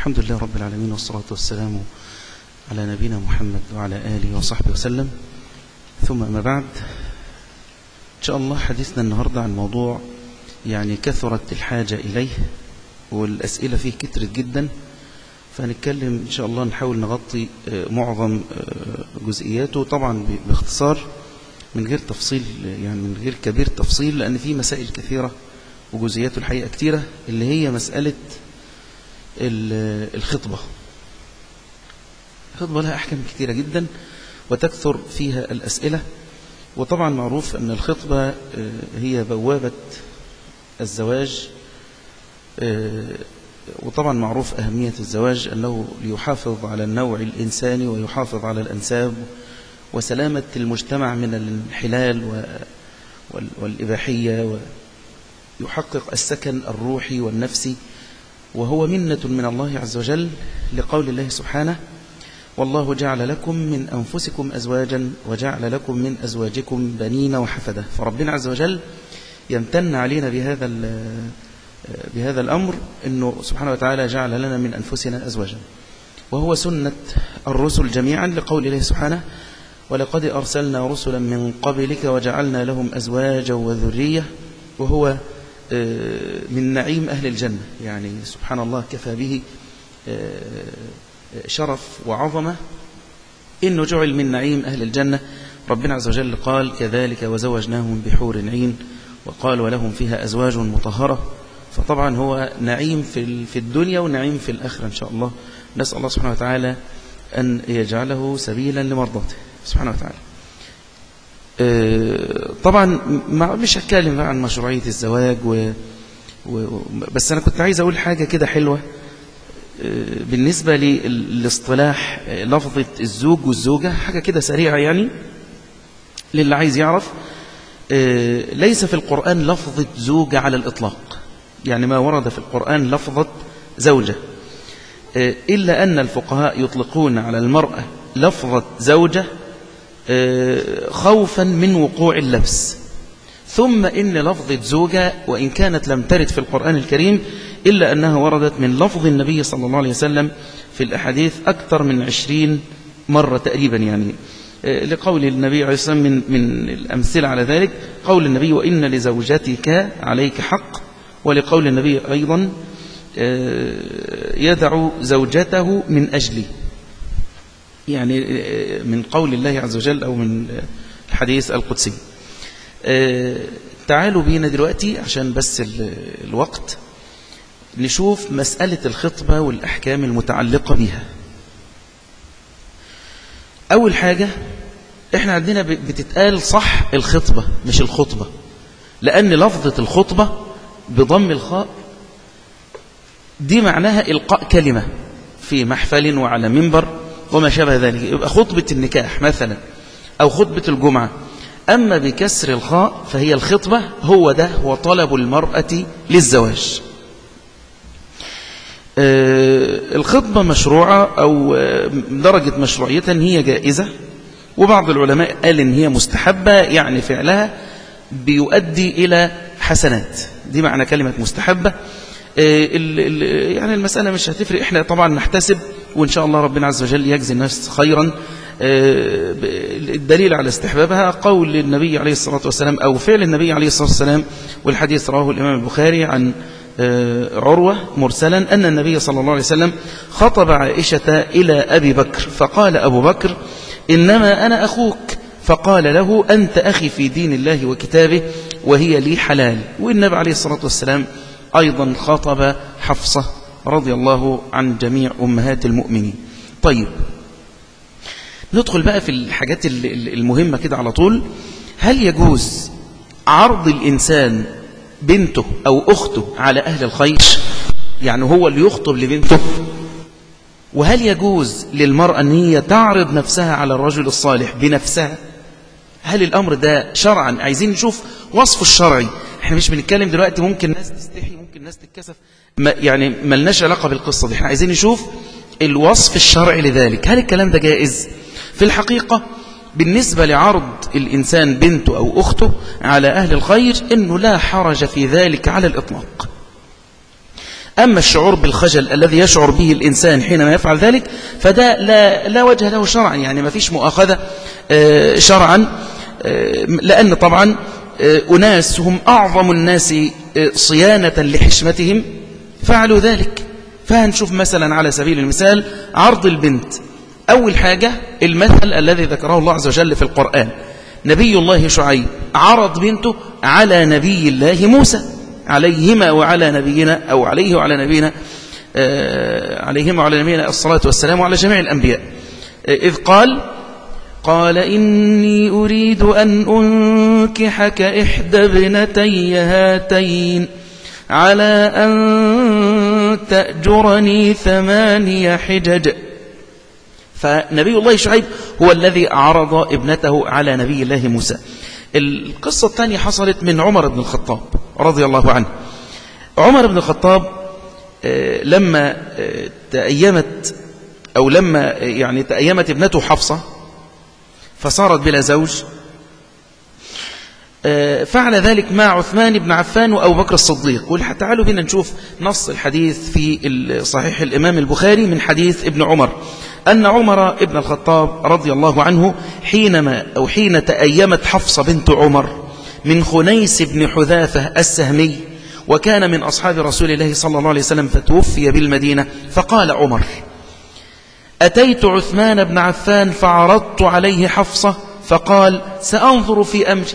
الحمد لله رب العالمين والصلاة والسلام على نبينا محمد وعلى آله وصحبه وسلم ثم ما بعد إن شاء الله حديثنا النهاردة عن موضوع يعني كثرت الحاجة إليه والأسئلة فيه كترت جدا فهنتكلم إن شاء الله نحاول نغطي معظم جزئياته طبعا باختصار من غير تفصيل يعني من غير كبير تفصيل لأن في مسائل كثيرة وجزئياته الحقيقة كتيرة اللي هي مسألة الخطبة الخطبة لها أحكام كثيرة جدا وتكثر فيها الأسئلة وطبعا معروف أن الخطبة هي بوابة الزواج وطبعا معروف أهمية الزواج أنه ليحافظ على النوع الإنساني ويحافظ على الأنساب وسلامة المجتمع من الانحلال والإباحية ويحقق السكن الروحي والنفسي وهو منة من الله عز وجل لقول الله سبحانه والله جعل لكم من أنفسكم أزواجا وجعل لكم من أزواجكم بنين وحفدة فربنا عز وجل يمتن علينا بهذا بهذا الأمر أنه سبحانه وتعالى جعل لنا من أنفسنا أزواجا وهو سنة الرسل جميعا لقول الله سبحانه ولقد أرسلنا رسلا من قبلك وجعلنا لهم أزواجا وذرية وهو من نعيم أهل الجنة يعني سبحان الله كفى به شرف وعظمة إنه جعل من نعيم أهل الجنة ربنا عز وجل قال كذلك وزوجناهم بحور عين وقال ولهم فيها أزواج مطهرة فطبعا هو نعيم في في الدنيا ونعيم في الآخرة إن شاء الله نسأل الله سبحانه وتعالى أن يجعله سبيلا لمرضاته سبحانه وتعالى طبعا مش هتكلم عن مشروعية الزواج و... و... بس أنا كنت عايز أقول حاجة كده حلوة بالنسبة للاصطلاح لفظة الزوج والزوجة حاجة كده سريعة يعني للي عايز يعرف ليس في القرآن لفظة زوجة على الإطلاق يعني ما ورد في القرآن لفظة زوجة إلا أن الفقهاء يطلقون على المرأة لفظة زوجة خوفا من وقوع اللبس ثم إن لفظة زوجة وإن كانت لم ترد في القرآن الكريم إلا أنها وردت من لفظ النبي صلى الله عليه وسلم في الأحاديث أكثر من عشرين مرة تقريبا يعني لقول النبي عليه الصلاة والسلام من, من الأمثلة على ذلك قول النبي وإن لزوجتك عليك حق ولقول النبي أيضا يدع زوجته من أجلي يعني من قول الله عز وجل أو من الحديث القدسي تعالوا بينا دلوقتي عشان بس الوقت نشوف مسألة الخطبة والأحكام المتعلقة بها أول حاجة إحنا عندنا بتتقال صح الخطبة مش الخطبة لأن لفظة الخطبة بضم الخاء دي معناها إلقاء كلمة في محفل وعلى منبر وما شابه ذلك يبقى خطبة النكاح مثلا أو خطبة الجمعة أما بكسر الخاء فهي الخطبة هو ده هو طلب المرأة للزواج الخطبة مشروعة أو درجة مشروعيتها هي جائزة وبعض العلماء قال إن هي مستحبة يعني فعلها بيؤدي إلى حسنات دي معنى كلمة مستحبة يعني المسألة مش هتفرق احنا طبعا نحتسب وإن شاء الله ربنا عز وجل يجزي الناس خيرا الدليل على استحبابها قول النبي عليه الصلاة والسلام أو فعل النبي عليه الصلاة والسلام والحديث رواه الإمام البخاري عن عروة مرسلا أن النبي صلى الله عليه وسلم خطب عائشة إلى أبي بكر فقال أبو بكر إنما أنا أخوك فقال له أنت أخي في دين الله وكتابه وهي لي حلال والنبي عليه الصلاة والسلام أيضا خطب حفصة رضي الله عن جميع أمهات المؤمنين طيب ندخل بقى في الحاجات المهمة كده على طول هل يجوز عرض الإنسان بنته أو أخته على أهل الخير يعني هو اللي يخطب لبنته وهل يجوز للمرأة أن هي تعرض نفسها على الرجل الصالح بنفسها هل الأمر ده شرعا عايزين نشوف وصفه الشرعي احنا مش بنتكلم دلوقتي ممكن ناس تستحي ممكن ناس تتكسف ما يعني ملناش علاقة بالقصة دي احنا عايزين نشوف الوصف الشرعي لذلك هل الكلام ده جائز في الحقيقة بالنسبة لعرض الإنسان بنته أو أخته على أهل الخير إنه لا حرج في ذلك على الإطلاق أما الشعور بالخجل الذي يشعر به الإنسان حينما يفعل ذلك فده لا, لا وجه له شرعا يعني ما فيش مؤاخذة آه، شرعا آه، لأن طبعا آه، أناس هم أعظم الناس صيانة لحشمتهم فعلوا ذلك فهنشوف مثلا على سبيل المثال عرض البنت أول حاجة المثل الذي ذكره الله عز وجل في القرآن نبي الله شعيب عرض بنته على نبي الله موسى عليهما وعلى نبينا أو عليه وعلى نبينا آه، عليهما وعلى نبينا الصلاة والسلام وعلى جميع الأنبياء آه، إذ قال قال إني أريد أن أنكحك إحدى ابنتي هاتين على أن تأجرني ثماني حجج فنبي الله شعيب هو الذي عرض ابنته على نبي الله موسى القصة الثانية حصلت من عمر بن الخطاب رضي الله عنه عمر بن الخطاب آه، لما آه، تأيمت أو لما آه، يعني تأيمت ابنته حفصة فصارت بلا زوج فعل ذلك مع عثمان بن عفان وأبو بكر الصديق تعالوا بنا نشوف نص الحديث في صحيح الإمام البخاري من حديث ابن عمر أن عمر ابن الخطاب رضي الله عنه حينما أو حين تأيمت حفصة بنت عمر من خنيس بن حذافة السهمي وكان من أصحاب رسول الله صلى الله عليه وسلم فتوفي بالمدينة فقال عمر أتيت عثمان بن عفان فعرضت عليه حفصة فقال سأنظر في أمري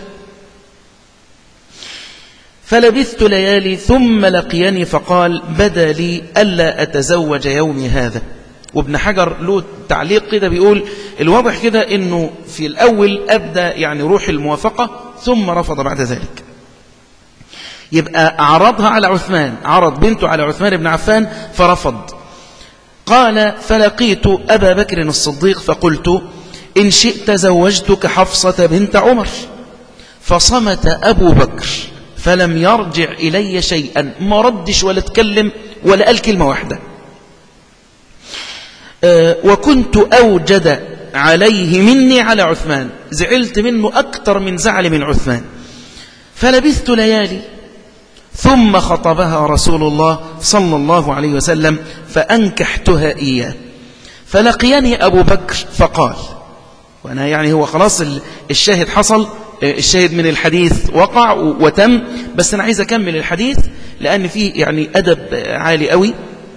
فلبثت ليالي ثم لقيني فقال بدا لي ألا أتزوج يومي هذا وابن حجر له تعليق كده بيقول الواضح كده انه في الاول ابدا يعني روح الموافقه ثم رفض بعد ذلك يبقى عرضها على عثمان عرض بنته على عثمان بن عفان فرفض قال فلقيت أبا بكر الصديق فقلت إن شئت زوجتك حفصة بنت عمر فصمت أبو بكر فلم يرجع إلي شيئا ما ردش ولا تكلم ولا قال كلمة واحدة آه، وكنت أوجد عليه مني على عثمان زعلت منه أكثر من زعل من عثمان فلبثت ليالي ثم خطبها رسول الله صلى الله عليه وسلم فأنكحتها إياه فلقيني أبو بكر فقال وأنا يعني هو خلاص الشاهد حصل آه، الشاهد من الحديث وقع وتم بس أنا عايز أكمل الحديث لأن فيه يعني أدب عالي قوي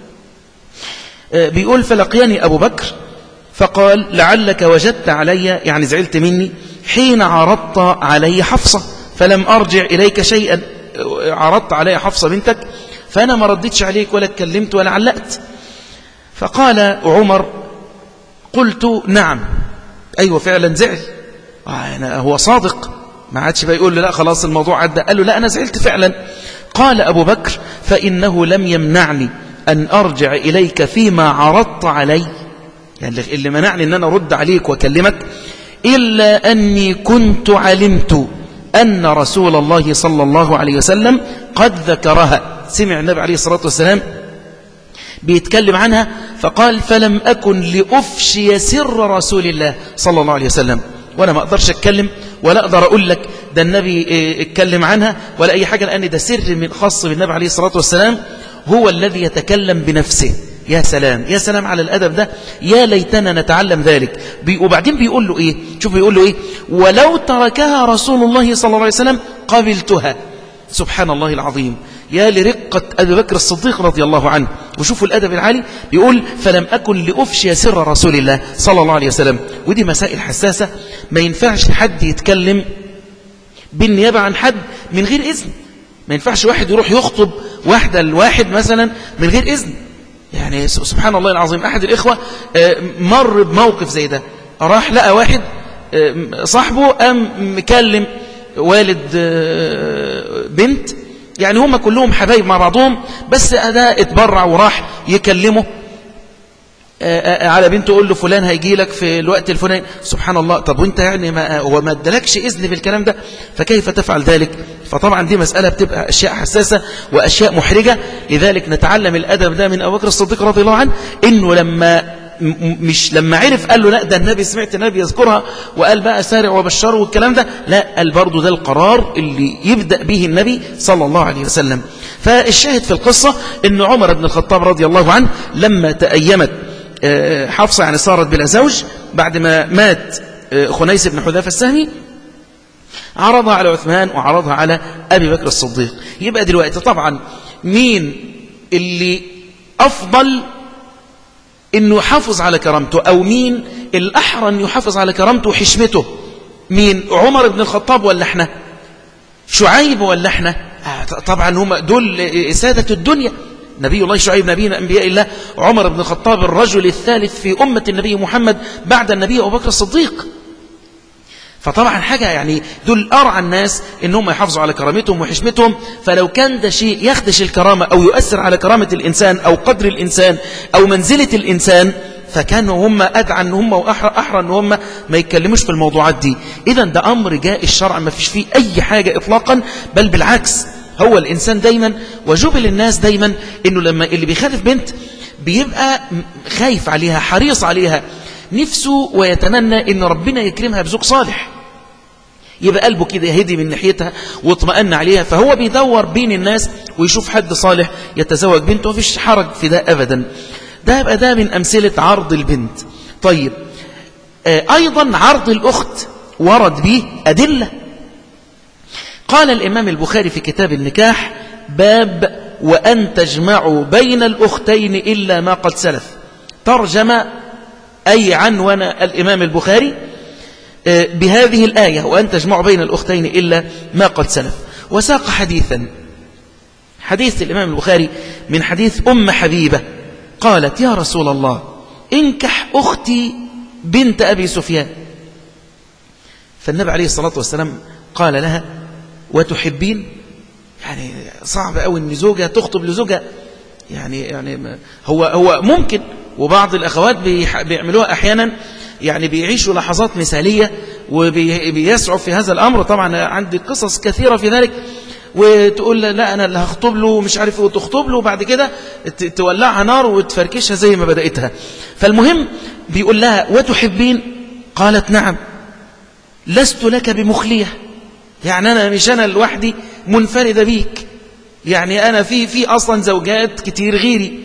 آه، بيقول فلقيني أبو بكر فقال لعلك وجدت علي يعني زعلت مني حين عرضت علي حفصة فلم أرجع إليك شيئا آه، عرضت علي حفصة بنتك فأنا ما ردتش عليك ولا اتكلمت ولا علقت فقال عمر قلت نعم أيوة فعلا زعل آه، هو صادق ما عادش بيقول له لا خلاص الموضوع عدى قال له لا أنا زعلت فعلا قال أبو بكر فإنه لم يمنعني أن أرجع إليك فيما عرضت علي يعني اللي منعني أن أنا أرد عليك وأكلمك إلا أني كنت علمت أن رسول الله صلى الله عليه وسلم قد ذكرها سمع النبي عليه الصلاة والسلام بيتكلم عنها فقال فلم أكن لأفشي سر رسول الله صلى الله عليه وسلم وأنا ما أقدرش أتكلم ولا أقدر أقول لك ده النبي إيه، اتكلم عنها ولا أي حاجة لأن ده سر من خاص بالنبي عليه الصلاة والسلام هو الذي يتكلم بنفسه يا سلام يا سلام على الأدب ده يا ليتنا نتعلم ذلك بي وبعدين بيقول له إيه شوف بيقول له إيه ولو تركها رسول الله صلى الله عليه وسلم قبلتها سبحان الله العظيم يا لرقة أبي بكر الصديق رضي الله عنه وشوفوا الأدب العالي بيقول فلم أكن لأفشي سر رسول الله صلى الله عليه وسلم ودي مسائل حساسة ما ينفعش حد يتكلم بالنيابة عن حد من غير إذن ما ينفعش واحد يروح يخطب واحدة لواحد مثلا من غير إذن يعني سبحان الله العظيم أحد الإخوة آه، مر بموقف زي ده راح لقى واحد آه، صاحبه قام مكلم والد آه، بنت يعني هم كلهم حبايب مع بعضهم بس ده اتبرع وراح يكلمه على بنته يقول له فلان هيجي لك في الوقت الفلاني سبحان الله طب وانت يعني ما هو ما ادالكش اذن بالكلام ده فكيف تفعل ذلك فطبعا دي مسألة بتبقى أشياء حساسة وأشياء محرجة لذلك نتعلم الأدب ده من أبو بكر الصديق رضي الله عنه إنه لما مش لما عرف قال له لا ده النبي سمعت النبي يذكرها وقال بقى سارع وبشره والكلام ده لا قال برضه ده القرار اللي يبدأ به النبي صلى الله عليه وسلم فالشاهد في القصة ان عمر بن الخطاب رضي الله عنه لما تأيمت آه، حفصة يعني صارت بلا زوج بعد ما مات آه، خنيس بن حذافة السهمي عرضها على عثمان وعرضها على أبي بكر الصديق يبقى دلوقتي طبعا مين اللي أفضل انه يحافظ على كرامته او مين الاحرى انه يحافظ على كرامته وحشمته مين عمر بن الخطاب ولا احنا شعيب ولا احنا آه، طبعا هم دول سادة الدنيا نبي الله شعيب نبي أنبياء الله عمر بن الخطاب الرجل الثالث في أمة النبي محمد بعد النبي أبو بكر الصديق فطبعا حاجة يعني دول أرعى الناس إنهم يحافظوا على كرامتهم وحشمتهم فلو كان ده شيء يخدش الكرامة أو يؤثر على كرامة الإنسان أو قدر الإنسان أو منزلة الإنسان فكانوا هم أدعى أن هم وأحرى أحرى أن هم ما يتكلموش في الموضوعات دي إذا ده أمر جاء الشرع ما فيش فيه أي حاجة إطلاقا بل بالعكس هو الإنسان دايما وجبل الناس دايما إنه لما اللي بيخالف بنت بيبقى خايف عليها حريص عليها نفسه ويتمنى إن ربنا يكرمها بزوج صالح يبقى قلبه كده يهدي من ناحيتها واطمأن عليها فهو بيدور بين الناس ويشوف حد صالح يتزوج بنته وفيش حرج في ده أبدا ده يبقى ده من أمثلة عرض البنت طيب آه، أيضا عرض الأخت ورد به أدلة قال الإمام البخاري في كتاب النكاح باب وأن تجمعوا بين الأختين إلا ما قد سلف ترجم أي عنوان الإمام البخاري آه، بهذه الآية وأن تجمعوا بين الأختين إلا ما قد سلف وساق حديثا حديث الإمام البخاري من حديث أم حبيبة قالت يا رسول الله انكح أختي بنت أبي سفيان فالنبي عليه الصلاة والسلام قال لها وتحبين يعني صعب قوي ان زوجها تخطب لزوجها يعني يعني هو هو ممكن وبعض الاخوات بيعملوها احيانا يعني بيعيشوا لحظات مثالية وبيسعوا في هذا الأمر طبعا عندي قصص كثيرة في ذلك وتقول لا أنا اللي هخطب له مش عارف ايه وتخطب له وبعد كده تولعها نار وتفركشها زي ما بدأتها فالمهم بيقول لها وتحبين قالت نعم لست لك بمخلية يعني أنا مش أنا لوحدي منفردة بيك يعني أنا في في أصلا زوجات كتير غيري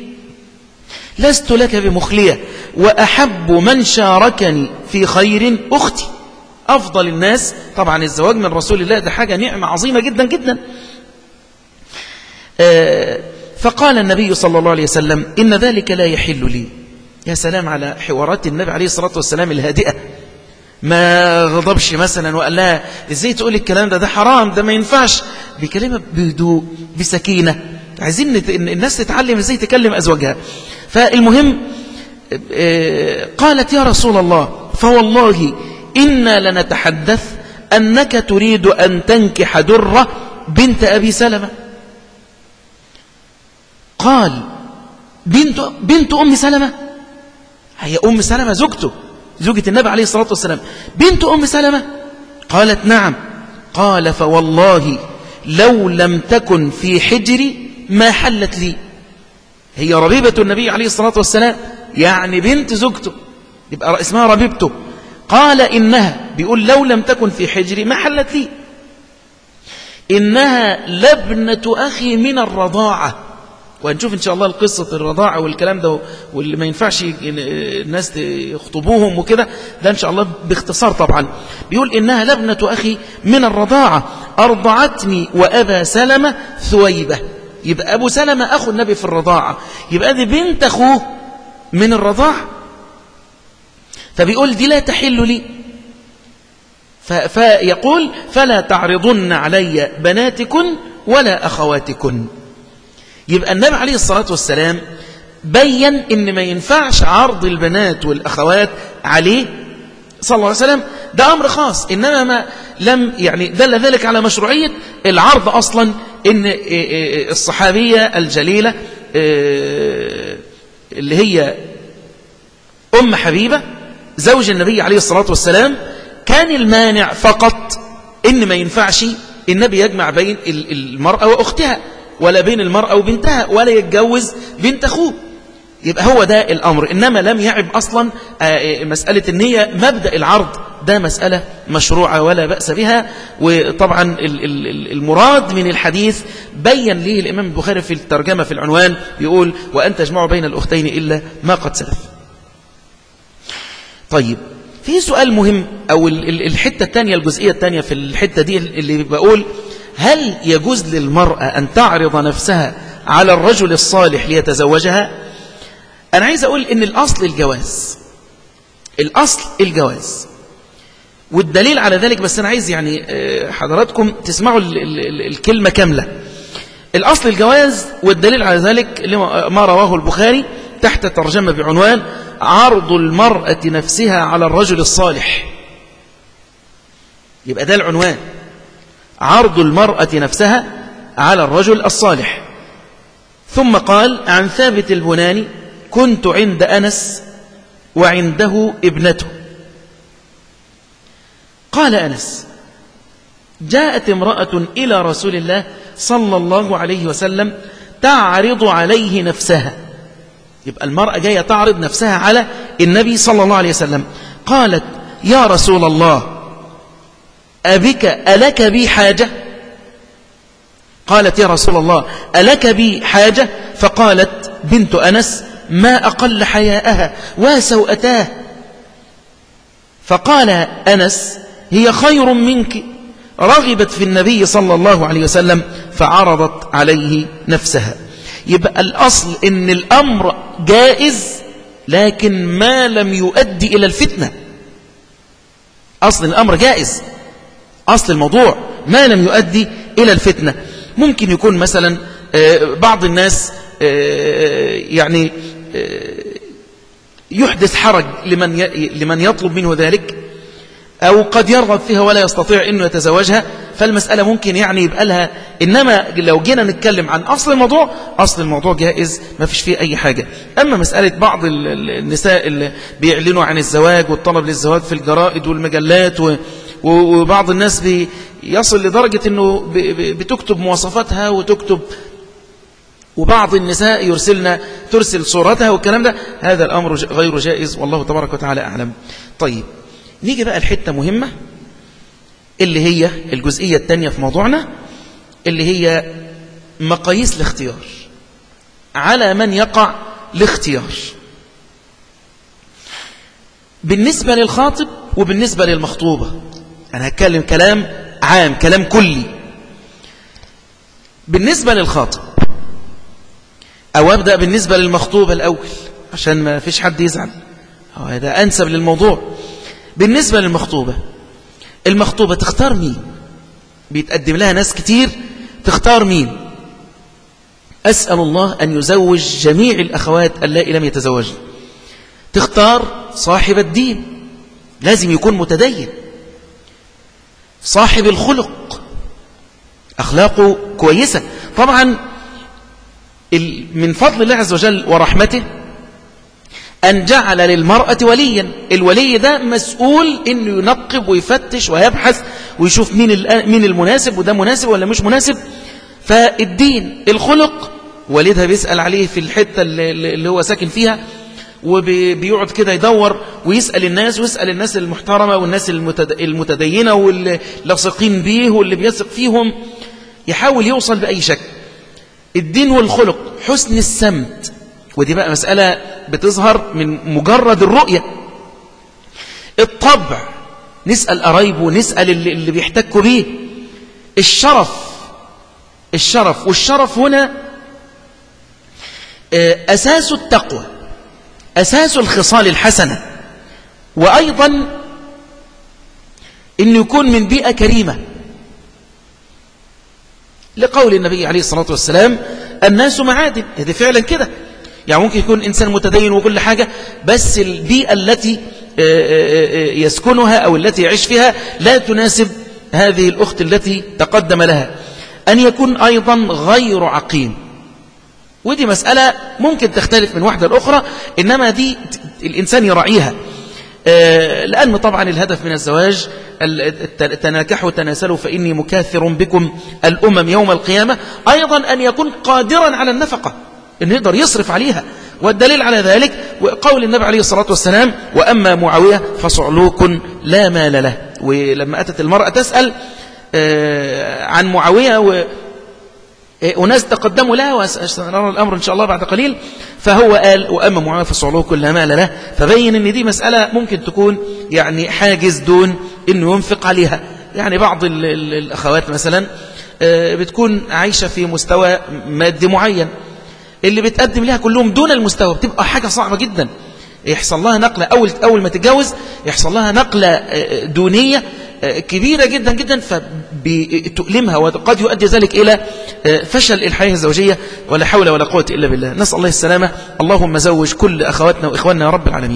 لست لك بمخلية وأحب من شاركني في خير أختي أفضل الناس طبعا الزواج من رسول الله ده حاجة نعمة عظيمة جدا جدا آه، فقال النبي صلى الله عليه وسلم إن ذلك لا يحل لي يا سلام على حوارات النبي عليه الصلاة والسلام الهادئة ما غضبش مثلا وقال لها ازاي تقول الكلام ده ده حرام ده ما ينفعش بكلمة بهدوء بسكينة عايزين الناس تتعلم ازاي تكلم أزواجها فالمهم آه، قالت يا رسول الله فوالله إنا لنتحدث أنك تريد أن تنكح درة بنت أبي سلمة قال بنت, بنت أم سلمة هي أم سلمة زوجته زوجة النبي عليه الصلاة والسلام بنت أم سلمة قالت نعم قال فوالله لو لم تكن في حجري ما حلت لي هي ربيبة النبي عليه الصلاة والسلام يعني بنت زوجته يبقى اسمها ربيبته قال إنها بيقول لو لم تكن في حجري ما حلت لي إنها لبنة أخي من الرضاعة وهنشوف إن شاء الله القصة الرضاعة والكلام ده واللي ما ينفعش الناس يخطبوهم وكده ده إن شاء الله باختصار طبعا بيقول إنها لبنة أخي من الرضاعة أرضعتني وأبا سلمة ثويبة يبقى أبو سلمة أخو النبي في الرضاعة يبقى دي بنت أخوه من الرضاعة فبيقول دي لا تحل لي فيقول فلا تعرضن علي بناتكن ولا أخواتكن يبقى النبي عليه الصلاة والسلام بين ان ما ينفعش عرض البنات والأخوات عليه صلى الله عليه وسلم ده أمر خاص إنما ما لم يعني دل ذلك على مشروعية العرض أصلا إن إيه، إيه، إيه، الصحابية الجليلة اللي هي أم حبيبة زوج النبي عليه الصلاة والسلام كان المانع فقط إن ما ينفعش النبي يجمع بين المرأة وأختها ولا بين المرأة وبنتها ولا يتجوز بنت أخوه يبقى هو ده الأمر إنما لم يعب أصلا مسألة النية مبدأ العرض ده مسألة مشروعة ولا بأس بها وطبعا المراد من الحديث بين ليه الإمام البخاري في الترجمة في العنوان يقول وأن تجمعوا بين الأختين إلا ما قد سلف طيب في سؤال مهم أو الحتة الثانية الجزئية الثانية في الحتة دي اللي بقول هل يجوز للمرأة أن تعرض نفسها على الرجل الصالح ليتزوجها أنا عايز أقول إن الأصل الجواز الأصل الجواز والدليل على ذلك بس أنا عايز يعني حضراتكم تسمعوا الكلمة كاملة الأصل الجواز والدليل على ذلك ما رواه البخاري تحت ترجمة بعنوان عرض المرأة نفسها على الرجل الصالح يبقى ده العنوان عرض المرأة نفسها على الرجل الصالح ثم قال عن ثابت البناني كنت عند أنس وعنده ابنته قال أنس جاءت امرأة إلى رسول الله صلى الله عليه وسلم تعرض عليه نفسها يبقى المرأة جاية تعرض نفسها على النبي صلى الله عليه وسلم قالت يا رسول الله أبك ألك بي حاجة قالت يا رسول الله ألك بي حاجة فقالت بنت أنس ما أقل حياءها وسوءتاه فقال أنس هي خير منك رغبت في النبي صلى الله عليه وسلم فعرضت عليه نفسها يبقى الأصل إن الأمر جائز لكن ما لم يؤدي إلى الفتنة أصل الأمر جائز أصل الموضوع ما لم يؤدي إلى الفتنة ممكن يكون مثلا بعض الناس يعني يحدث حرج لمن لمن يطلب منه ذلك أو قد يرغب فيها ولا يستطيع أنه يتزوجها فالمسألة ممكن يعني يبقى لها إنما لو جينا نتكلم عن أصل الموضوع أصل الموضوع جائز ما فيش فيه أي حاجة أما مسألة بعض النساء اللي بيعلنوا عن الزواج والطلب للزواج في الجرائد والمجلات وبعض الناس يصل لدرجة أنه بتكتب مواصفاتها وتكتب وبعض النساء يرسلنا ترسل صورتها والكلام ده هذا الأمر غير جائز والله تبارك وتعالى أعلم طيب نيجي بقى الحتة مهمة اللي هي الجزئية الثانية في موضوعنا اللي هي مقاييس الاختيار على من يقع الاختيار بالنسبة للخاطب وبالنسبة للمخطوبة أنا هتكلم كلام عام كلام كلي بالنسبة للخاطب أو أبدأ بالنسبة للمخطوبة الأول عشان ما فيش حد يزعل هذا أنسب للموضوع بالنسبة للمخطوبة المخطوبة تختار مين بيتقدم لها ناس كتير تختار مين أسأل الله أن يزوج جميع الأخوات اللائي لم يتزوجن تختار صاحب الدين لازم يكون متدين صاحب الخلق أخلاقه كويسة طبعا من فضل الله عز وجل ورحمته أن جعل للمرأة وليا الولي ده مسؤول أنه ينقب ويفتش ويبحث ويشوف مين مين المناسب وده مناسب ولا مش مناسب فالدين الخلق والدها بيسأل عليه في الحتة اللي هو ساكن فيها وبيقعد كده يدور ويسأل الناس ويسأل الناس المحترمة والناس المتدينة واللي لاصقين بيه واللي بيثق فيهم يحاول يوصل بأي شكل الدين والخلق حسن السمت ودي بقى مسألة بتظهر من مجرد الرؤية الطبع نسأل قرايبه نسأل اللي, اللي بيحتكوا بيه الشرف الشرف والشرف هنا أساس التقوى أساس الخصال الحسنة وأيضا أن يكون من بيئة كريمة لقول النبي عليه الصلاة والسلام الناس معادن هذه فعلا كده يعني ممكن يكون إنسان متدين وكل حاجة بس البيئة التي يسكنها أو التي يعيش فيها لا تناسب هذه الأخت التي تقدم لها أن يكون أيضا غير عقيم ودي مسألة ممكن تختلف من واحدة لأخرى إنما دي الإنسان يراعيها لأن طبعا الهدف من الزواج تناكحوا تناسلوا فإني مكاثر بكم الأمم يوم القيامة أيضا أن يكون قادرا على النفقة أنه يقدر يصرف عليها والدليل على ذلك قول النبي عليه الصلاة والسلام وأما معاوية فصعلوك لا مال له ولما أتت المرأة تسأل آه، عن معاوية و أناس تقدموا له وسنرى الأمر إن شاء الله بعد قليل فهو قال وأما معاوية فصعلوه كل مال له فبين أن دي مسألة ممكن تكون يعني حاجز دون أنه ينفق عليها يعني بعض الأخوات مثلا آه، بتكون عايشة في مستوى مادي معين اللي بتقدم لها كلهم دون المستوى بتبقى حاجة صعبة جدا يحصل لها نقلة أول, أول ما تتجوز يحصل لها نقلة آه، دونية آه، كبيرة جدا جدا فبتؤلمها وقد يؤدي ذلك إلى فشل الحياة الزوجية ولا حول ولا قوة إلا بالله نسأل الله السلامة اللهم زوج كل أخواتنا وإخواننا يا رب العالمين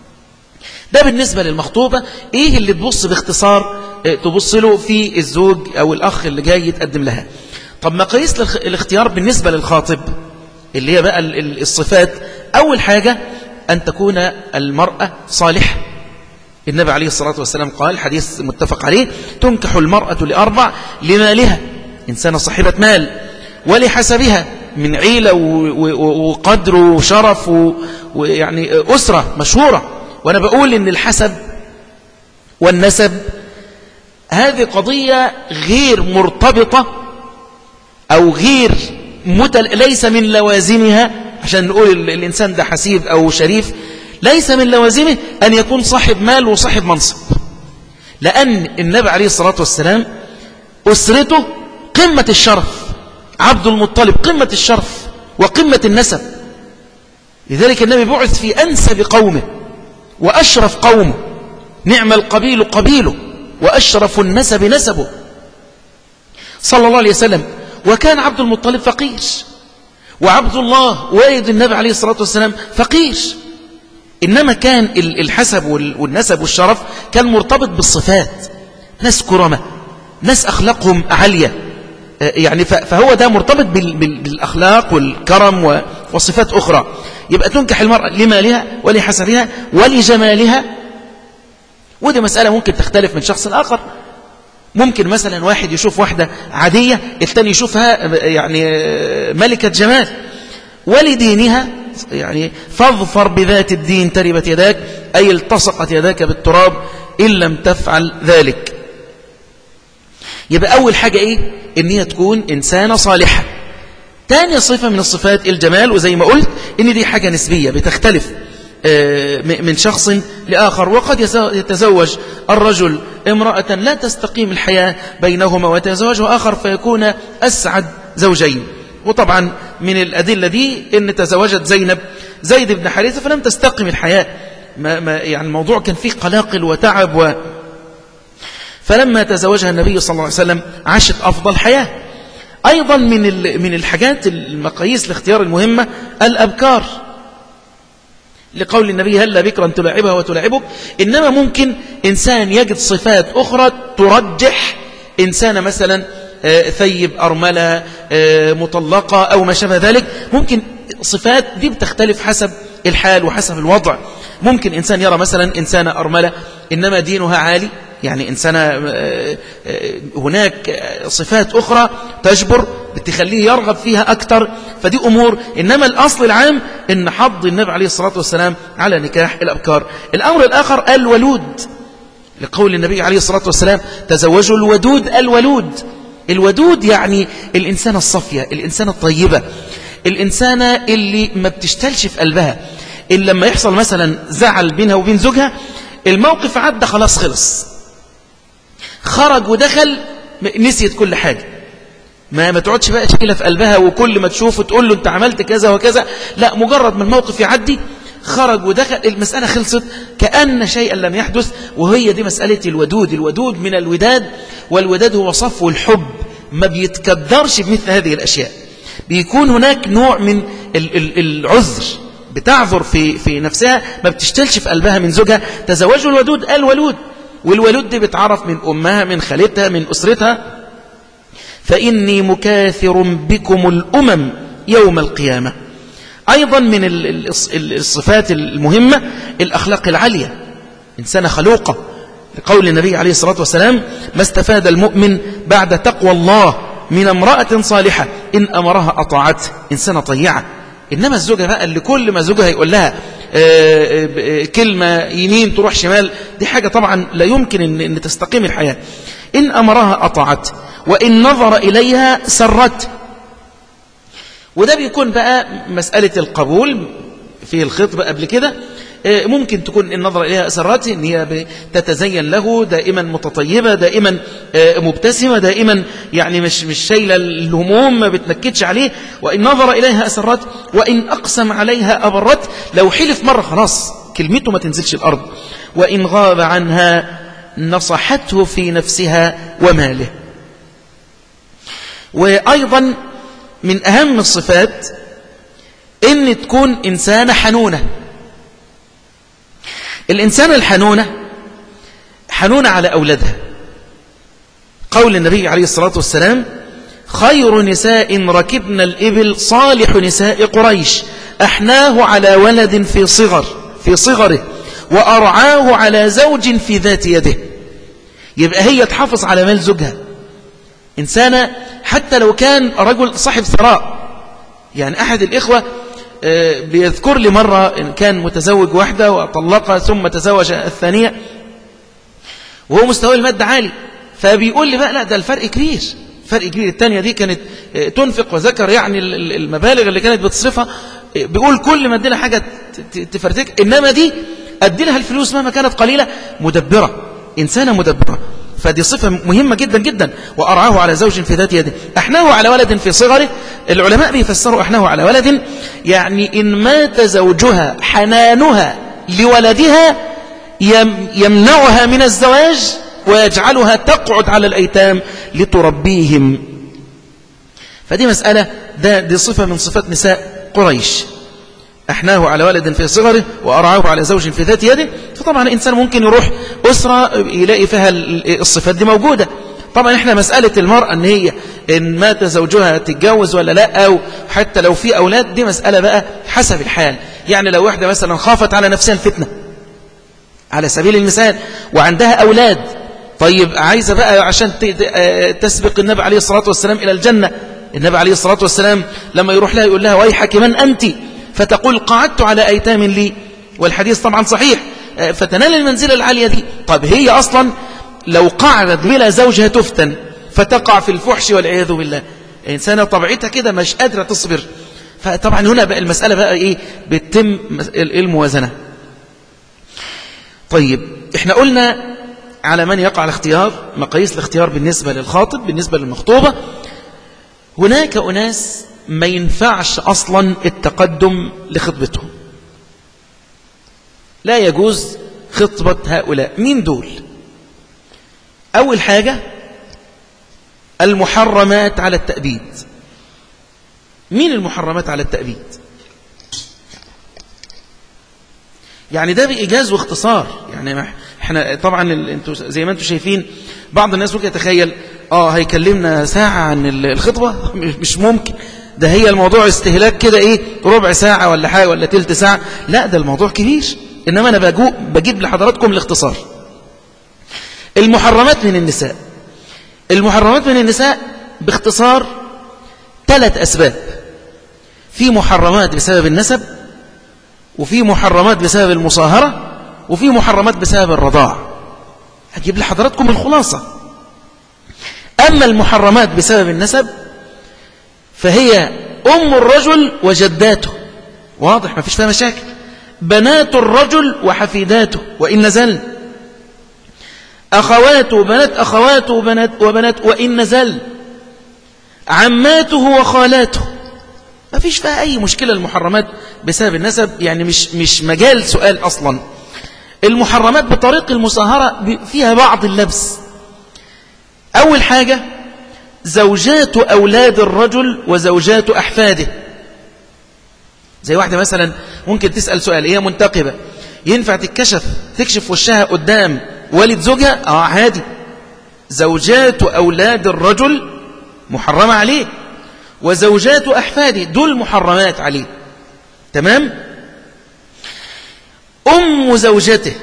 ده بالنسبة للمخطوبة إيه اللي تبص باختصار تبص له في الزوج أو الأخ اللي جاي يتقدم لها طب مقاييس الاختيار بالنسبة للخاطب اللي هي بقى الصفات أول حاجة أن تكون المرأة صالحة النبي عليه الصلاة والسلام قال حديث متفق عليه تنكح المرأة لأربع لمالها إنسانة صاحبة مال ولحسبها من عيلة وقدر وشرف ويعني أسرة مشهورة وأنا بقول إن الحسب والنسب هذه قضية غير مرتبطة أو غير متل... ليس من لوازمها عشان نقول الإنسان ده حسيب أو شريف ليس من لوازمه أن يكون صاحب مال وصاحب منصب لأن النبي عليه الصلاة والسلام أسرته قمة الشرف عبد المطلب قمة الشرف وقمة النسب لذلك النبي بعث في أنسب قومه وأشرف قومه نعم القبيل قبيله وأشرف النسب نسبه صلى الله عليه وسلم وكان عبد المطلب فقير وعبد الله والد النبي عليه الصلاة والسلام فقير إنما كان الحسب والنسب والشرف كان مرتبط بالصفات ناس كرمة ناس أخلاقهم عالية آه، يعني فهو ده مرتبط بالأخلاق والكرم وصفات أخرى يبقى تنكح المرأة لمالها ولحسبها ولجمالها ودي مسألة ممكن تختلف من شخص لآخر ممكن مثلا واحد يشوف واحدة عادية الثاني يشوفها يعني ملكة جمال ولدينها يعني فاظفر بذات الدين تربت يداك أي التصقت يداك بالتراب إن لم تفعل ذلك يبقى أول حاجة إيه إن هي تكون إنسانة صالحة تاني صفة من الصفات الجمال وزي ما قلت إن دي حاجة نسبية بتختلف آه، من شخص لآخر وقد يتزوج الرجل امرأة لا تستقيم الحياة بينهما ويتزوجها آخر فيكون أسعد زوجين وطبعا من الأدلة دي أن تزوجت زينب زيد بن حارثة فلم تستقم الحياة ما ما يعني الموضوع كان فيه قلاقل وتعب و فلما تزوجها النبي صلى الله عليه وسلم عاشت أفضل حياة أيضا من من الحاجات المقاييس الاختيار المهمة الأبكار لقول النبي هل بكرا تلاعبها وتلاعبك إنما ممكن إنسان يجد صفات أخرى ترجح إنسان مثلا آه، ثيب أرملة آه، مطلقة أو ما شابه ذلك ممكن صفات دي بتختلف حسب الحال وحسب الوضع ممكن إنسان يرى مثلا إنسانة أرملة إنما دينها عالي يعني إنسانة آه، هناك صفات أخرى تجبر بتخليه يرغب فيها أكثر فدي أمور إنما الأصل العام إن حض النبي عليه الصلاة والسلام على نكاح الأبكار الأمر الآخر الولود لقول النبي عليه الصلاة والسلام تزوجوا الودود الولود الودود يعني الإنسانة الصفية الإنسانة الطيبة الإنسانة اللي ما بتشتلش في قلبها إلا لما يحصل مثلا زعل بينها وبين زوجها الموقف عدى خلاص خلص خرج ودخل نسيت كل حاجة ما ما تقعدش بقى شكلها في قلبها وكل ما تشوفه تقول له انت عملت كذا وكذا لا مجرد ما الموقف يعدي خرج ودخل المسألة خلصت كأن شيئا لم يحدث وهي دي مسألة الودود الودود من الوداد والوداد هو صفو الحب ما بيتكدرش بمثل هذه الأشياء بيكون هناك نوع من العذر بتعذر في في نفسها ما بتشتلش في قلبها من زوجها تزوجوا الودود الولود والولود دي بتعرف من أمها من خالتها من أسرتها فإني مكاثر بكم الأمم يوم القيامة أيضا من الصفات المهمة الأخلاق العالية إنسانة خلوقة لقول النبي عليه الصلاة والسلام ما استفاد المؤمن بعد تقوى الله من امرأة صالحة إن أمرها أطاعته إنسانة طيعة إنما الزوجة بقى اللي كل ما زوجها يقول لها آه، آه، كلمة يمين تروح شمال دي حاجة طبعا لا يمكن إن, إن تستقيم الحياة إن أمرها أطاعت وإن نظر إليها سرت وده بيكون بقى مسألة القبول في الخطبة قبل كده آه، ممكن تكون النظر إليها أسرات إن هي تتزين له دائما متطيبة دائما آه، مبتسمة دائما يعني مش مش شايلة الهموم ما بتنكدش عليه وإن نظر إليها أسرات وإن أقسم عليها أبرت لو حلف مرة خلاص كلمته ما تنزلش الأرض وإن غاب عنها نصحته في نفسها وماله وأيضا من أهم الصفات إن تكون إنسانة حنونة الإنسانة الحنونة حنونة على أولادها قول النبي عليه الصلاة والسلام خير نساء ركبن الإبل صالح نساء قريش أحناه على ولد في صغر في صغره وأرعاه على زوج في ذات يده يبقى هي تحافظ على مال زوجها إنسانة حتى لو كان رجل صاحب ثراء يعني أحد الإخوة آه، بيذكر لي مرة إن كان متزوج واحدة وطلقها ثم تزوج الثانية وهو مستوى المادة عالي فبيقول لي بقى لا ده الفرق كبير فرق كبير الثانية دي كانت آه، تنفق وذكر يعني المبالغ اللي كانت بتصرفها آه، بيقول كل ما ادينا حاجة تفرتك إنما دي أدي لها الفلوس مهما كانت قليلة مدبرة إنسانة مدبرة فدي صفة مهمة جدا جدا وأرعاه على زوج في ذات يده أحناه على ولد في صغره العلماء بيفسروا أحناه على ولد يعني إن مات زوجها حنانها لولدها يمنعها من الزواج ويجعلها تقعد على الأيتام لتربيهم فدي مسألة ده دي صفة من صفات نساء قريش أحناه على ولد في صغره وأرعاه على زوج في ذات يده فطبعا الإنسان ممكن يروح أسرة يلاقي فيها الصفات دي موجودة طبعا احنا مسألة المرأة ان هي ان مات زوجها تتجوز ولا لا او حتى لو في اولاد دي مسألة بقى حسب الحال يعني لو واحدة مثلا خافت على نفسها الفتنة على سبيل المثال وعندها اولاد طيب عايزة بقى عشان تسبق النبي عليه الصلاة والسلام الى الجنة النبي عليه الصلاة والسلام لما يروح لها يقول لها ويحك من أنت فتقول قعدت على أيتام لي والحديث طبعا صحيح آه، فتنال المنزلة العالية دي طب هي أصلا لو قعدت بلا زوجها تفتن فتقع في الفحش والعياذ بالله إنسانة طبيعتها كده مش قادرة تصبر فطبعا هنا بقى المسألة بقى إيه بتتم الموازنة طيب احنا قلنا على من يقع الاختيار مقاييس الاختيار بالنسبة للخاطب بالنسبة للمخطوبة هناك أناس ما ينفعش أصلا التقدم لخطبتهم لا يجوز خطبة هؤلاء مين دول أول حاجة المحرمات على التأبيد مين المحرمات على التأبيد يعني ده بإيجاز واختصار يعني احنا طبعا انتوا زي ما انتم شايفين بعض الناس ممكن يتخيل اه هيكلمنا ساعة عن الخطبة مش ممكن ده هي الموضوع استهلاك كده ايه ربع ساعة ولا حاجة ولا تلت ساعة لا ده الموضوع كبير إنما أنا بجيب لحضراتكم الاختصار المحرمات من النساء المحرمات من النساء باختصار ثلاث أسباب في محرمات بسبب النسب وفي محرمات بسبب المصاهرة وفي محرمات بسبب الرضاع هجيب لحضراتكم الخلاصة أما المحرمات بسبب النسب فهي أم الرجل وجداته واضح ما فيش فيها مشاكل بنات الرجل وحفيداته وإن نزل أخواته وبنات أخواته وبنات, وبنات وإن نزل عماته وخالاته ما فيش فيها أي مشكلة المحرمات بسبب النسب يعني مش, مش مجال سؤال أصلا المحرمات بطريق المصاهرة فيها بعض اللبس أول حاجة زوجات أولاد الرجل وزوجات أحفاده زي واحدة مثلا ممكن تسأل سؤال هي منتقبة ينفع تتكشف تكشف وشها قدام والد زوجها اه عادي زوجات أولاد الرجل محرمة عليه وزوجات أحفاده دول محرمات عليه تمام أم زوجته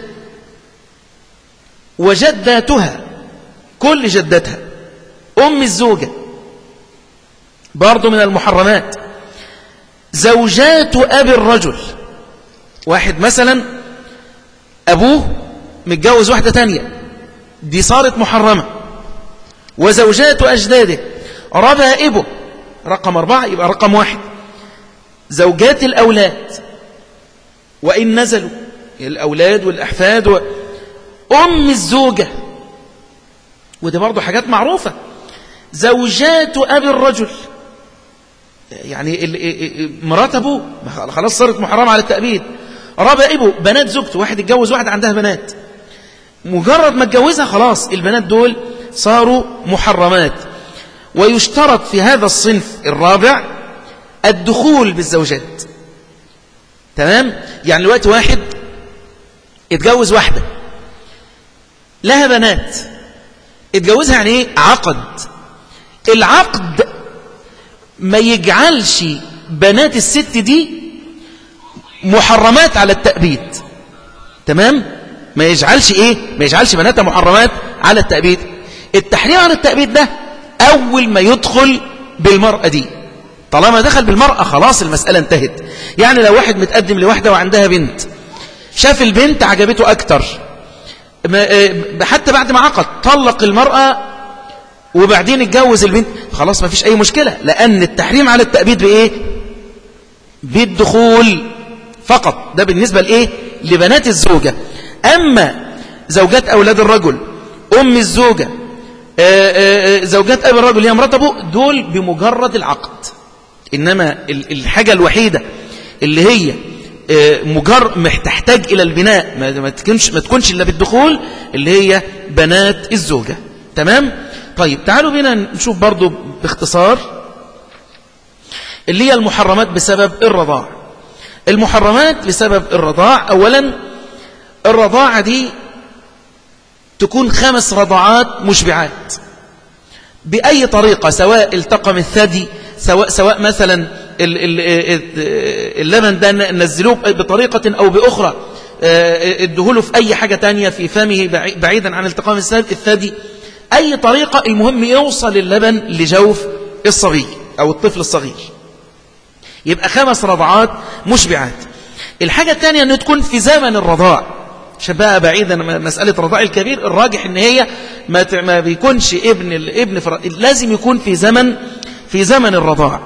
وجداتها كل جدتها أم الزوجة برضو من المحرمات زوجات أبي الرجل واحد مثلا أبوه متجوز واحدة تانية دي صارت محرمة وزوجات أجداده ربائبه رقم أربعة يبقى رقم واحد زوجات الأولاد وإن نزلوا الأولاد والأحفاد و... أم الزوجة ودي برضو حاجات معروفة زوجات أبي الرجل يعني مرات أبوه خلاص صارت محرمة على التأبيد ربائبه بنات زوجته واحد اتجوز واحد عندها بنات مجرد ما اتجوزها خلاص البنات دول صاروا محرمات ويشترط في هذا الصنف الرابع الدخول بالزوجات تمام يعني الوقت واحد اتجوز واحدة لها بنات اتجوزها يعني ايه عقد العقد ما يجعلش بنات الست دي محرمات على التأبيد تمام ما يجعلش ايه ما يجعلش بناتها محرمات على التأبيد التحريم على التأبيد ده اول ما يدخل بالمرأة دي طالما دخل بالمرأة خلاص المسألة انتهت يعني لو واحد متقدم لواحدة وعندها بنت شاف البنت عجبته أكتر حتى بعد ما عقد طلق المرأة وبعدين اتجوز البنت خلاص ما فيش أي مشكلة لأن التحريم على التأبيد بإيه بالدخول فقط ده بالنسبة لإيه لبنات الزوجة أما زوجات أولاد الرجل أم الزوجة زوجات أبي الرجل هي مرات أبوه دول بمجرد العقد إنما الحاجة الوحيدة اللي هي مجر تحتاج إلى البناء ما تكونش, ما تكونش إلا بالدخول اللي هي بنات الزوجة تمام طيب تعالوا بينا نشوف برضو باختصار اللي هي المحرمات بسبب الرضاع المحرمات بسبب الرضاع أولا الرضاعة دي تكون خمس رضاعات مشبعات بأي طريقة سواء التقم الثدي سواء, سواء مثلا اللبن ده نزلوه بطريقة أو بأخرى ادهوله في أي حاجة تانية في فمه بعيدا عن التقام الثدي أي طريقة المهم يوصل اللبن لجوف الصبي أو الطفل الصغير يبقى خمس رضعات مشبعات الحاجة الثانية أنه تكون في زمن الرضاع عشان بقى بعيدا مسألة رضاع الكبير الراجح ان هي ما ما بيكونش ابن الابن لازم يكون في زمن في زمن الرضاع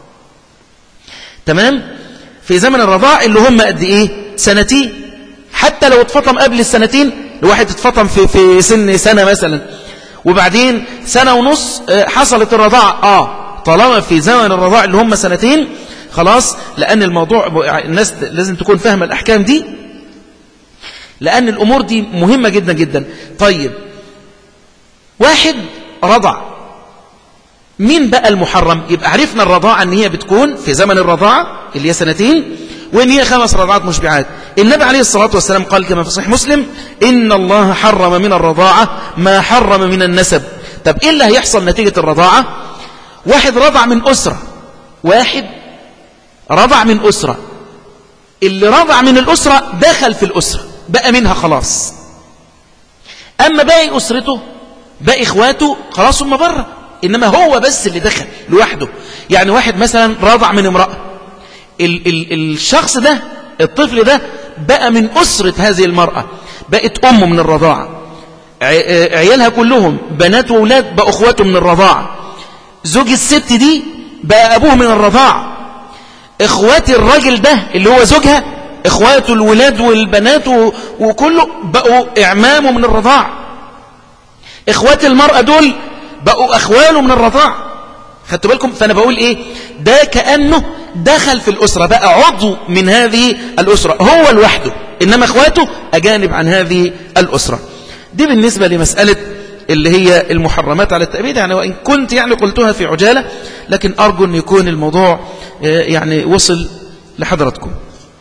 تمام في زمن الرضاع اللي هم قد ايه سنتين حتى لو اتفطم قبل السنتين الواحد اتفطم في في سن سنة مثلا وبعدين سنة ونص حصلت الرضاعة اه طالما في زمن الرضاع اللي هم سنتين خلاص لأن الموضوع الناس لازم تكون فاهمة الأحكام دي لأن الأمور دي مهمة جدا جدا طيب واحد رضع مين بقى المحرم يبقى عرفنا الرضاعة ان هي بتكون في زمن الرضاعة اللي هي سنتين وان هي خمس رضعات مشبعات النبي عليه الصلاة والسلام قال كما في صحيح مسلم إن الله حرم من الرضاعة ما حرم من النسب طب إيه اللي هيحصل نتيجة الرضاعة واحد رضع من أسرة واحد رضع من أسرة اللي رضع من الأسرة دخل في الأسرة بقى منها خلاص أما باقي أسرته باقي إخواته خلاص هم بره إنما هو بس اللي دخل لوحده يعني واحد مثلا رضع من امرأة ال ال الشخص ده الطفل ده بقى من أسرة هذه المرأة بقت أمه من الرضاعة عيالها كلهم بنات وولاد بقوا أخواته من الرضاعة زوج الست دي بقى أبوه من الرضاعة إخوات الراجل ده اللي هو زوجها إخواته الولاد والبنات وكله بقوا إعمامه من الرضاعة إخوات المرأة دول بقوا أخواله من الرضاعة خدتوا بالكم فأنا بقول إيه ده كأنه دخل في الأسرة بقى عضو من هذه الأسرة هو لوحده إنما أخواته أجانب عن هذه الأسرة دي بالنسبة لمسألة اللي هي المحرمات على التأبيد يعني وإن كنت يعني قلتها في عجالة لكن أرجو أن يكون الموضوع يعني وصل لحضراتكم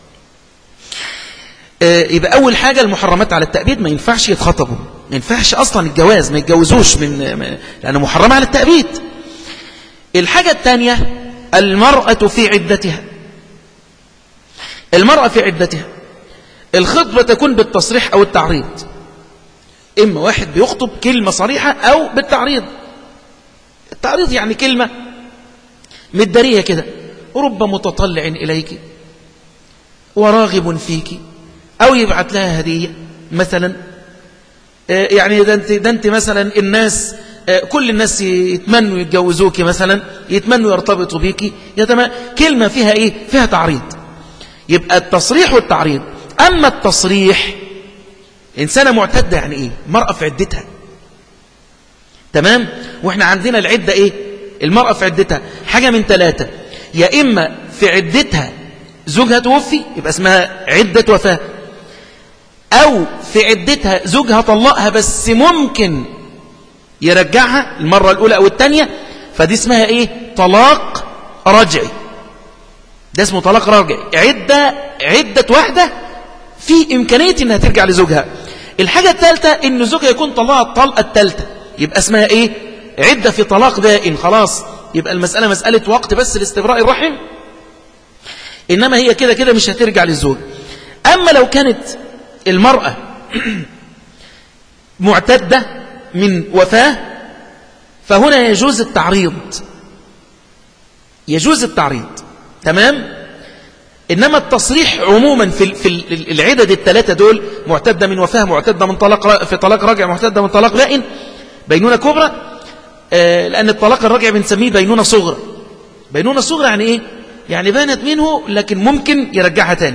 يبقى أول حاجة المحرمات على التأبيد ما ينفعش يتخطبوا ما ينفعش أصلا الجواز ما يتجوزوش من لأنه محرمة على التأبيد الحاجة الثانية المرأة في عدتها المرأة في عدتها الخطبة تكون بالتصريح أو التعريض إما واحد بيخطب كلمة صريحة أو بالتعريض التعريض يعني كلمة مدارية كده رب متطلع إليك وراغب فيك أو يبعث لها هدية مثلا آه، يعني ده انت, ده انت مثلا الناس آه، كل الناس يتمنوا يتجوزوك مثلا يتمنوا يرتبطوا بيك كلمة فيها ايه فيها تعريض يبقى التصريح والتعريض أما التصريح إنسانة معتدة يعني إيه مرأة في عدتها تمام وإحنا عندنا العدة إيه المرأة في عدتها حاجة من ثلاثة يا إما في عدتها زوجها توفي يبقى اسمها عدة وفاة أو في عدتها زوجها طلقها بس ممكن يرجعها المرة الأولى أو الثانية فدي اسمها إيه طلاق رجعي ده اسمه طلاق رجعي عدة عدة واحدة في إمكانية إنها ترجع لزوجها الحاجة الثالثة إن زوجها يكون طلقها الطلقة الثالثة يبقى اسمها إيه عدة في طلاق بائن خلاص يبقى المسألة مسألة وقت بس لاستبراء الرحم إنما هي كده كده مش هترجع للزوج أما لو كانت المرأة معتدة من وفاة فهنا يجوز التعريض يجوز التعريض تمام إنما التصريح عموما في في العدد الثلاثة دول معتدة من وفاة معتدة من طلاق في طلاق راجع معتدة من طلاق بائن بينونة كبرى آه، لأن الطلاق الراجع بنسميه بينونة صغرى بينونة صغرى يعني إيه يعني بانت منه لكن ممكن يرجعها تاني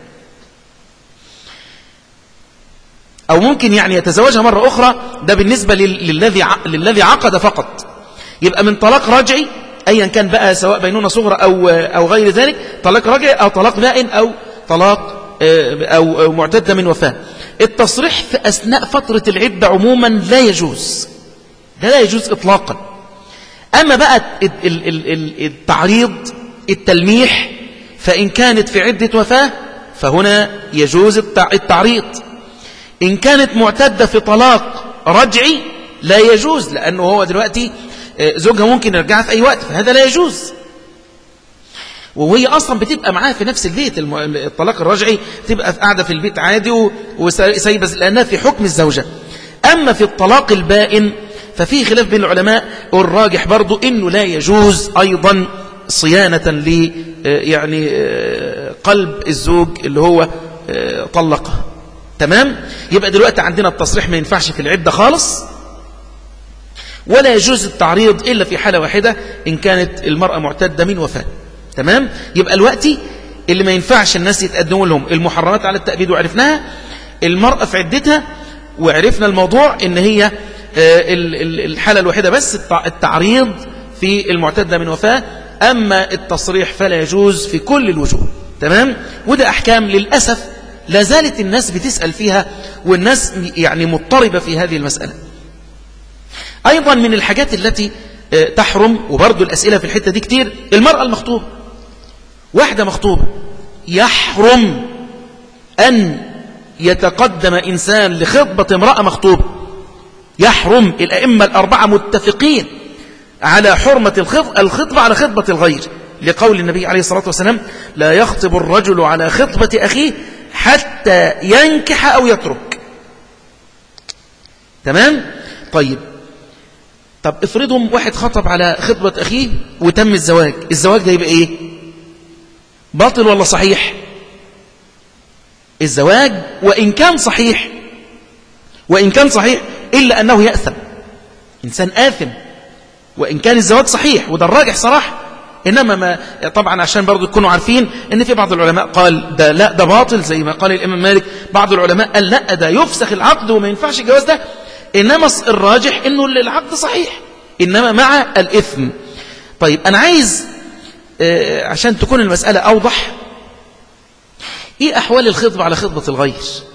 أو ممكن يعني يتزوجها مرة أخرى ده بالنسبة للذي للذي عقد فقط يبقى من طلاق رجعي أيا كان بقى سواء بينونة صغرى أو, أو غير ذلك طلاق رجعي أو طلاق بائن أو طلاق آه، أو معتدة من وفاة التصريح في أثناء فترة العدة عموما لا يجوز ده لا يجوز إطلاقا أما بقى التعريض التلميح فإن كانت في عدة وفاة فهنا يجوز التعريض إن كانت معتدة في طلاق رجعي لا يجوز لأنه هو دلوقتي آه، زوجها ممكن يرجعها في أي وقت فهذا لا يجوز وهي أصلا بتبقى معاه في نفس البيت الطلاق الرجعي تبقى قاعدة في البيت عادي وسايبة لأنها في حكم الزوجة أما في الطلاق البائن ففي خلاف بين العلماء والراجح برضو إنه لا يجوز أيضا صيانة ل آه، يعني آه، قلب الزوج اللي هو طلقه تمام يبقى دلوقتي عندنا التصريح ما ينفعش في العدة خالص ولا يجوز التعريض إلا في حالة واحدة إن كانت المرأة معتدة من وفاة تمام يبقى الوقت اللي ما ينفعش الناس يتقدموا لهم المحرمات على التأبيد وعرفناها المرأة في عدتها وعرفنا الموضوع إن هي آه، الحالة الوحيدة بس التعريض في المعتدة من وفاة أما التصريح فلا يجوز في كل الوجوه تمام وده أحكام للأسف لا زالت الناس بتسأل فيها والناس يعني مضطربة في هذه المسألة أيضا من الحاجات التي آه، تحرم وبرضو الأسئلة في الحتة دي كتير المرأة المخطوبة واحدة مخطوبة يحرم أن يتقدم إنسان لخطبة امرأة مخطوبة يحرم الأئمة الأربعة متفقين على حرمة الخطبة على خطبة الغير لقول النبي عليه الصلاة والسلام لا يخطب الرجل على خطبة أخيه حتى ينكح أو يترك تمام طيب طب افرضهم واحد خطب على خطبة أخيه وتم الزواج الزواج ده يبقى إيه باطل ولا صحيح الزواج وإن كان صحيح وإن كان صحيح إلا أنه يأثم إنسان آثم وإن كان الزواج صحيح وده الراجح صراحة إنما ما طبعا عشان برضو تكونوا عارفين إن في بعض العلماء قال ده لا ده باطل زي ما قال الإمام مالك بعض العلماء قال لا ده يفسخ العقد وما ينفعش الجواز ده إنما الراجح إنه العقد صحيح إنما مع الإثم طيب أنا عايز آه، عشان تكون المسألة أوضح إيه أحوال الخطبة على خطبة الغير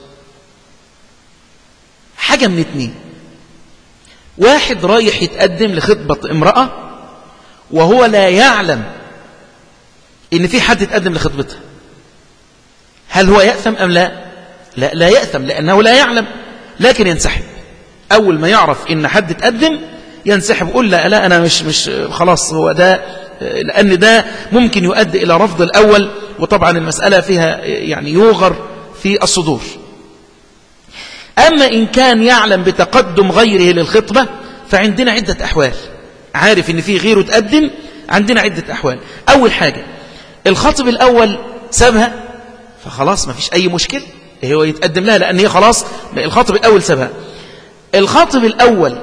حاجة من اتنين واحد رايح يتقدم لخطبة امرأة وهو لا يعلم ان في حد يتقدم لخطبتها هل هو يأثم أم لا لا, لا يأثم لأنه لا يعلم لكن ينسحب أول ما يعرف إن حد تقدم ينسحب يقول لا لا أنا مش مش خلاص هو ده لأن ده ممكن يؤدي إلى رفض الأول وطبعا المسألة فيها يعني يوغر في الصدور أما إن كان يعلم بتقدم غيره للخطبة فعندنا عدة أحوال عارف إن في غيره تقدم عندنا عدة أحوال أول حاجة الخطب الأول سابها فخلاص ما فيش أي مشكلة هو يتقدم لها لأن هي خلاص الخطب الأول سابها الخطب الأول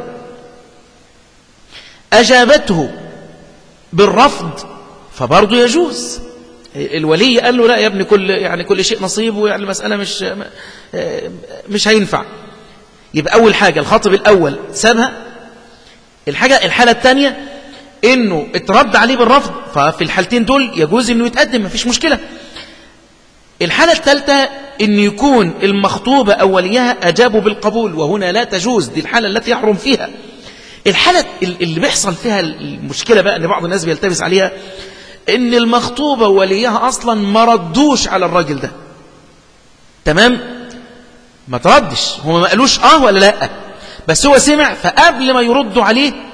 أجابته بالرفض فبرضه يجوز الولي قال له لا يا ابني كل يعني كل شيء نصيبه يعني المسألة مش مش هينفع يبقى أول حاجة الخطب الأول سابها الحاجة الحالة الثانية إنه اترد عليه بالرفض ففي الحالتين دول يجوز إنه يتقدم مفيش مشكلة الحالة الثالثة إن يكون المخطوبة أو وليها أجابوا بالقبول وهنا لا تجوز دي الحالة التي يحرم فيها الحالة اللي بيحصل فيها المشكلة بقى أن بعض الناس بيلتبس عليها إن المخطوبة ووليها أصلا ما ردوش على الراجل ده تمام ما تردش هو ما قالوش آه ولا لأ بس هو سمع فقبل ما يردوا عليه